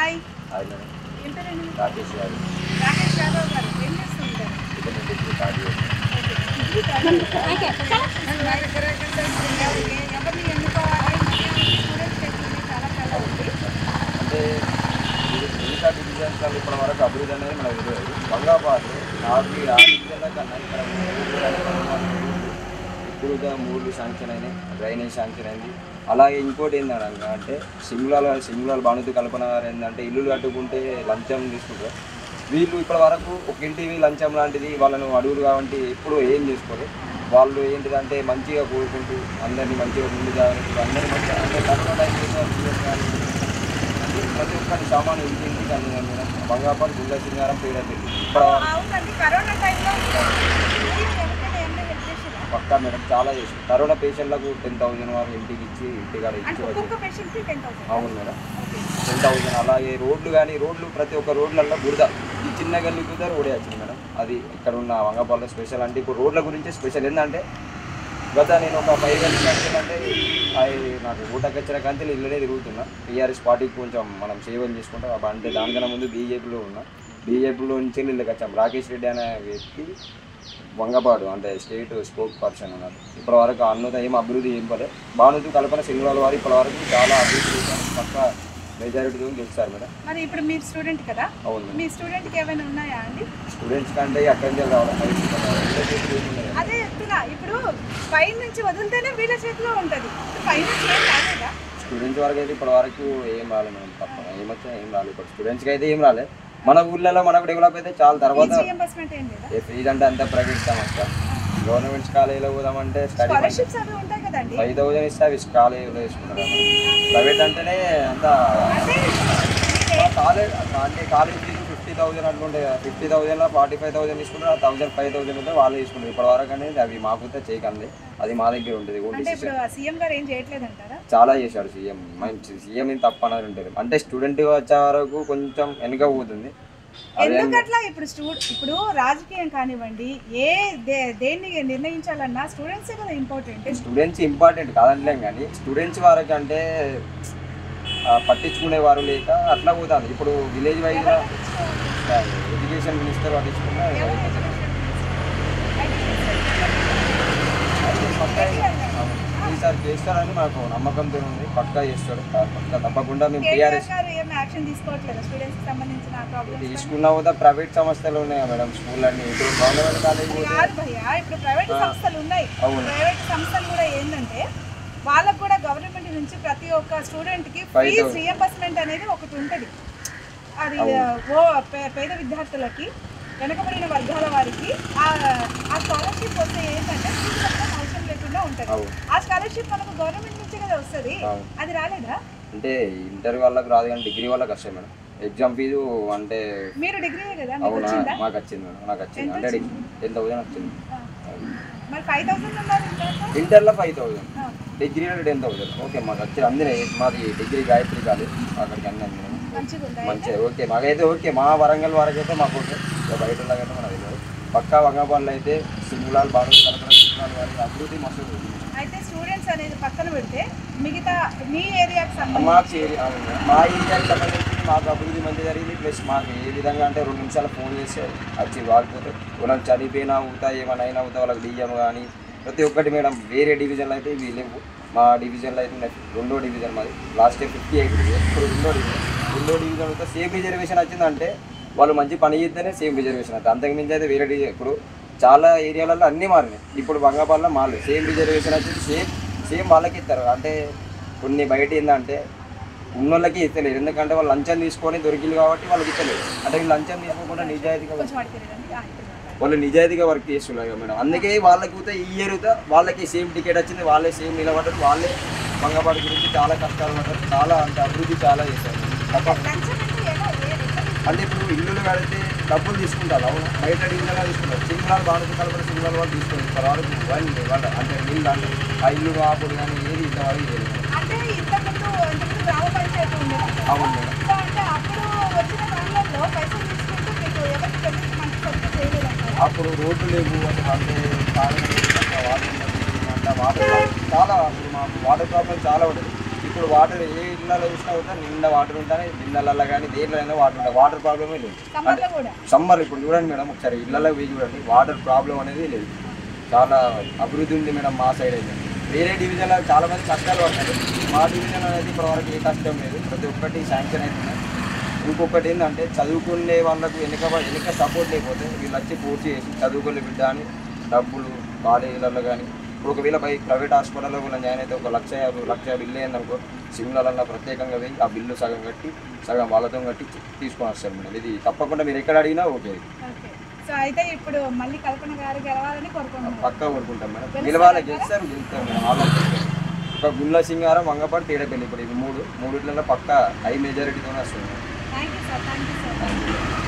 Hi hi madam ఏం పేరండి మీది? రాకేష్ గారు రాకేష్ యాదవ్ గారు ఏం చేస్తుంటారు ఇక్కడ నేను డిగ్రీ థర్డ్ ఇయర్ ఎవరిని ఎన్నుకోవాలి స్టూడెంట్స్ చెప్తుంది చాలా చాలా ఉంది అంటే ఇది మిగతా డివిజన్స్లో ఇప్పటి వరకు అభివృద్ధి అనేది మనకు తెలియదు బంగాబాద్ నాకు ఈ ఆ డివిజన్ల కన్నా ఇక్కడ ఊరు అనేది ఇప్పుడు మూడు శాంక్షన్ అయినాయి డ్రైనేజ్ శాంక్షన్ అయింది అలాగే ఇంకోటి ఏంటనగా అంటే సింగులాల సింగులాల బాణుతి కల్పన గారు ఏంటంటే ఇల్లు కట్టుకుంటే లంచం తీసుకుంటారు వీళ్ళు ఇప్పటి వరకు ఒక ఇంటివి లంచం లాంటిది వాళ్ళను అడుగులు కాబట్టి ఎప్పుడు ఏం చేసుకోరు వాళ్ళు ఏంటిదంటే మంచిగా కోరుకుంటూ అందరినీ మంచిగా ముందు జాగ్రత్త అందరినీ మంచిగా అంటే కరోనా టైం కానీ అంటే ప్రతి ఒక్కరి సామాను ఇంటి ఇంటికి అందింది మేడం బంగాపాడు గుండె సింగారం పీడపెట్టి ఇప్పుడు అవునండి కరోనా టైంలో మీరు ఎవరికైనా ఏమైనా హెల్ప్ చేసారా పక్కా మేడం చాలా చేసి కరోనా పేషెంట్లకు టెన్ థౌజండ్ వారు ఇంటికి ఇచ్చి ఇంటికాడ అంటే ఇచ్చి వచ్చి ఒక్కొక్క పేషెంట్కి టెన్ థౌసండ్ అవును మేడం టెన్ థౌజండ్ అలాగే రోడ్లు కానీ రోడ్లు ప్రతి ఒక్క రోడ్లలో బురద ఈ చిన్న గల్లి కూడా రోడే వచ్చింది మేడం అది ఇక్కడ ఉన్న వంగపాల స్పెషల్ అంటే ఇప్పుడు రోడ్ల గురించి స్పెషల్ ఏంటంటే గత నేను ఒక ఫైవ్ ఇయర్స్ అంటే అది నాకు ఊటకి వచ్చిన కంటే ఇల్లునే తిరుగుతున్నా టీఆర్ఎస్ పార్టీకి కొంచెం మనం సేవలు చేసుకుంటాం అబ్బా అంటే దానికన్నా ముందు బీజేపీలో ఉన్నా బీజేపీలో నుంచి ఇల్లుకి వచ్చాం రాకేష్ రెడ్డి అనే వ్యక్తి వంగపాడు అంటే స్టేట్ స్పోక్ పర్సన్ ఉన్నారు ఇప్పటి వరకు అన్నత ఏం అభివృద్ధి ఏం పడే భానుతు కల్పన సింగుల వారు ఇప్పటి వరకు చాలా అభివృద్ధి చేశారు పక్క మెజారిటీతో గెలుస్తారు మేడం మరి ఇప్పుడు మీరు స్టూడెంట్ కదా అవును మేడం మీ స్టూడెంట్కి ఏమైనా ఉన్నాయా అండి స్టూడెంట్స్ కంటే అక్కడి నుంచి రావడం బయటికి రావడం. ఇంట్లో చేతులు ఏమి ఉన్నాయి? అదే చెప్తున్నా ఇప్పుడు పై నుంచి వదిలితేనే వీళ్ళ చేతిలో ఉంటుంది పై నుంచి ఏం రాలేదా స్టూడెంట్స్ వరకు అయితే ఇప్పటి వరకు ఏం రాలేదు మేడం తప్ప ఏమొచ్చా ఏం రాలేదు ఇప్పుడు స్టూడెంట్స్కి అయితే ఏం రాలేదు మన ఊర్లలో మనకు డెవలప్ అయితే చాలా తర్వాత రీఎంబర్స్మెంట్ ఏం లేదా ఏ ఫీజ్ అంటే అంతా ప్రైవేట్ సంస్థ గవర్నమెంట్ కాలేజీలో పోదామంటే స్టడీ స్కాలర్షిప్స్ అవి ఉంటాయి కదండి ఫైవ్ థౌజండ్ ఇస్తే అవి కాలేజీలో వేసుకుంటారు ప్రైవేట్ అంటేనే అంత అంటే కాలేజ్ అంటే కాలేజ్ ఫీజు ఫిఫ్టీ థౌసండ్ అనుకుంటే ఫిఫ్టీ థౌసండ్లో ఫార్టీ ఫైవ్ థౌసండ్ తీసుకుంటారు థౌసండ్ ఫైవ్ థౌసండ్ ఉంటే వాళ్ళు తీసుకుంటారు ఇప్పటి వరకు అనేది అవి మాకైతే చేయకండి అది మా దగ్గర ఉంటుంది ఓ అంటే డిసిషన్ ఇప్పుడు సీఎం గారు ఏం చేయట్లేదు అంటారా చాలా చేశాడు సీఎం మంచి సీఎం ఏం తప్ప అనేది ఉంటుంది అంటే స్టూడెంట్ వచ్చే వరకు కొంచెం వెనుక పోతుంది అదే ఎందుకట్లా ఇప్పుడు స్టూ ఇప్పుడు రాజకీయం కానివ్వండి ఏ దే- దేన్ని నిర్ణయించాలన్నా స్టూడెంట్సే కదా ఇంపార్టెంట్ స్టూడెంట్స్ ఇంపార్టెంట్ కాదంటలేం కానీ స్టూడెంట్స్ వరకు అంటే ఆ, పట్టించుకునే వారు లేక అట్లా పోతుంది ఇప్పుడు విలేజ్ వైజ్గా ఎడ్యుకేషన్ మినిస్టర్ పట్టించుకున్నా ఈసారి చేస్తారని మాకు నమ్మకంతో ఉంది పక్కా చేస్తాడు పక్కా తప్పకుండా మేము కేటీఆర్ టీఆర్ఎస్ గారు ఏం యాక్షన్ తీసుకోవట్లేదు స్టూడెంట్స్ కి సంబంధించిన ప్రాబ్లమ్స్ తీసుకున్న కూడా ప్రైవేట్ సంస్థలు ఉన్నాయి మేడం స్కూల్ అన్ని ఇప్పుడు గవర్నమెంట్ కాలేజ్ పోతే కాదు భయ్యా ఇప్పుడు ప్రైవేట్ సంస్థలు ఉన్నాయి అవును ప్రైవేట్ సంస్థలు కూడా ఏంటంటే వాళ్ళకు కూడా గవర్నమెంట్ నుంచి ప్రతి ఒక్క స్టూడెంట్ కి Five ఫీజ్ thousand. రియంబర్స్మెంట్ అనేది ఒకటి ఉంటుంది అది ఓ పే- పేద విద్యార్థులకి వెనకబడిన వర్గాల వారికి ఆ ఆ స్కాలర్షిప్ వస్తే ఏంటంటే ఫీజు కట్టడం అవసరం లేకుండా ఉంటుంది అవును ఆ స్కాలర్షిప్ మనకు గవర్నమెంట్ నుంచి కదా వస్తుంది అవును అది రాలేదా అంటే ఇంటర్ వాళ్ళకి రాదు కానీ డిగ్రీ వాళ్ళకి వస్తాయి మేడం ఎగ్జామ్ ఫీజు అంటే మీరు డిగ్రీ కదా మీకు అవునా వచ్చిందా మాకు వచ్చింది మేడం నాకు వచ్చింది ఎంత అంటే టెన్ థౌసండ్ వచ్చింది మరి ఫైవ్ థౌసండ్ ఉన్నారు ఇంటర్ ఇంటర్లో ఫైవ్ థౌసండ్ డిగ్రీలో టెన్ థౌసండ్ ఓకే మాకు వచ్చి అందినాయి మాది డిగ్రీ గాయత్రి కాలేజ్ అక్కడికి అన్నీ అందినాయి మంచిగా ఉందా మంచిగా ఓకే మాకైతే ఓకే మా వరంగల్ వరకు అయితే మాకు ఓకే ఇక బయట వాళ్ళకైతే మనకు తెలియదు పక్కా వంగపాళ్ళు అయితే సింగులాలు బాగా కలపడ సింగులాలు వారి అభివృద్ధి మస్తు ఉంది. అయితే స్టూడెంట్స్ అనేది పక్కన పెడితే మిగతా మీ ఏరియాకి సంబంధించి మాకు ఏరి- అవును. మా ఏరియాకి సంబంధించి మాకు అభివృద్ధి మంచి జరిగింది ప్లస్ మాకు ఏ విధంగా అంటే రెండు నిమిషాలు ఫోన్ చేస్తే వచ్చి వాళ్ళతో వాళ్ళకి చనిపోయినా అవుతా ఏమైనా అయినా అవుతా వాళ్ళకి డిఎం కానీ ప్రతి ఒక్కటి మేడం వేరే డివిజన్లో అయితే ఇవి లేవు మా డివిజన్లో అయితే ఉన్నాయి. రెండో డివిజన్ మాది లాస్ట్ ఇయర్ ఫిఫ్టీ ఎయిట్ ఇప్పుడు రెండో డివిజన్ రెండో డివిజన్ అయితే సేమ్ రిజర్వేషన్ వచ్చిందంటే వాళ్ళు మంచి పని చేస్తేనే సేమ్ రిజర్వేషన్ అవుతుంది అంతకుమించి అయితే వేరే డివిజన్ ఇప్పుడు చాలా ఏరియాలలో అన్నీ మారినాయి ఇప్పుడు బంగాపాల్లో మారలేదు సేమ్ రిజర్వేషన్ వచ్చింది సేమ్ సేమ్ వాళ్ళకి ఇస్తారు అంటే కొన్ని బయట ఏంటంటే ఉన్నోళ్ళకి ఇస్తలేరు ఎందుకంటే వాళ్ళు లంచం తీసుకొని దొరికిలు కాబట్టి వాళ్ళకి ఇస్తలేరు అంటే వీళ్ళు లంచం తీసుకోకుండా నిజాయితీగా కొంచెం వాడికి తిరగండి. ఆ, ఇక్కడ మాట్లాడండి. వాళ్ళు నిజాయితీగా వర్క్ చేస్తున్నారు కదా మేడం అందుకే వాళ్ళకి కూడా ఈ ఇయర్ కూడా వాళ్ళకి సేమ్ టికెట్ వచ్చింది వాళ్ళే సేమ్ నిలబడ్డారు వాళ్ళే మంగపాటి గురించి చాలా కష్టాలు పడ్డారు చాలా అంటే అభివృద్ధి చాలా చేశారు తప్ప లంచం అంటే ఎలా ఏ- ఎట్లా తీసుకుంటారు? అంటే ఇప్పుడు ఇల్లులు కడితే డబ్బులు తీసుకుంటారు అవును బయట ఇళ్ళలో తీసుకుంటారు సింగల్ బాడుకు కలపడం సింగల్ వాళ్ళు తీసుకుంటారు ఇప్పుడు వరకు వాళ్ళు వాళ్ళ అంటే ఇల్లు అంటే ఆ ఇల్లు ఆపుడు కానీ ఏది ఇంతవరకు లేదు అంటే ఇంతకుముందు ఇంతకుముందు గ్రామ పంచాయతీ ఉండేది అవును మేడం సో అంటే అప్పుడు వచ్చిన దానిలో పైసలు తీసుకుంటూ మీకు ఎవరికి పెద్ద మంచి సరిగ్గా చేయలేదంటారు అప్పుడు రోడ్లు లేవు అసలు అంటే కారణం వాటర్ అంటే వాటర్ ప్రాబ్లం చాలా అప్పుడు మాకు వాటర్ ప్రాబ్లం చాలా ఉంటుంది ఇప్పుడు వాటర్ ఏ ఇళ్ళలో చూసినా కూడా నిండా వాటర్ ఉంటాయి బిందెలలో కానీ దేంట్లో వాటర్ ఉంటాయి వాటర్ ప్రాబ్లమే లేదు సమ్మర్లో కూడా సమ్మర్ ఇప్పుడు చూడండి మేడం ఒకసారి ఇళ్ళలో పోయి చూడండి వాటర్ ప్రాబ్లం అనేది లేదు చాలా అభివృద్ధి ఉంది మేడం మా సైడ్ అయితే వేరే డివిజన్లో చాలా మంది కష్టాలు పడతారు మా డివిజన్ అనేది ఇప్పటివరకు ఏ కష్టం లేదు ప్రతి ఒక్కటి శాంక్షన్ అవుతున్నాయి ఇంకొకటి ఏంటంటే చదువుకునే వాళ్ళకు వెనుక వెనుక సపోర్ట్ లేకపోతే వీళ్ళు వచ్చి పూర్తి చేసి చదువుకునే బిడ్డ అని డబ్బులు కాలేజీలలో కానీ ఇప్పుడు ఒకవేళ బై ప్రైవేట్ హాస్పిటల్లో కూడా జాయిన్ అయితే ఒక లక్ష యాభై లక్ష బిల్లు అయిందనుకో సిమ్లలో ప్రత్యేకంగా పోయి ఆ బిల్లు సగం కట్టి సగం వాళ్ళతో కట్టి తీసుకొని వస్తారు మేడం ఇది తప్పకుండా మీరు ఎక్కడ అడిగినా ఓకే ఓకే సో అయితే ఇప్పుడు మళ్ళీ కల్పన గారు గెలవాలని కోరుకుంటున్నారు పక్కా కోరుకుంటాం మేడం గెలవాలి గెలుస్తారు గెలుస్తారు మేడం వాళ్ళు ఒక గుళ్ళ సింగారం వంగపాటు తేడపల్లి ఇప్పుడు ఇవి మూడు మూడిట్లలో పక్కా హై మెజారిటీతోనే వస్తుంది thank you sir thank you sir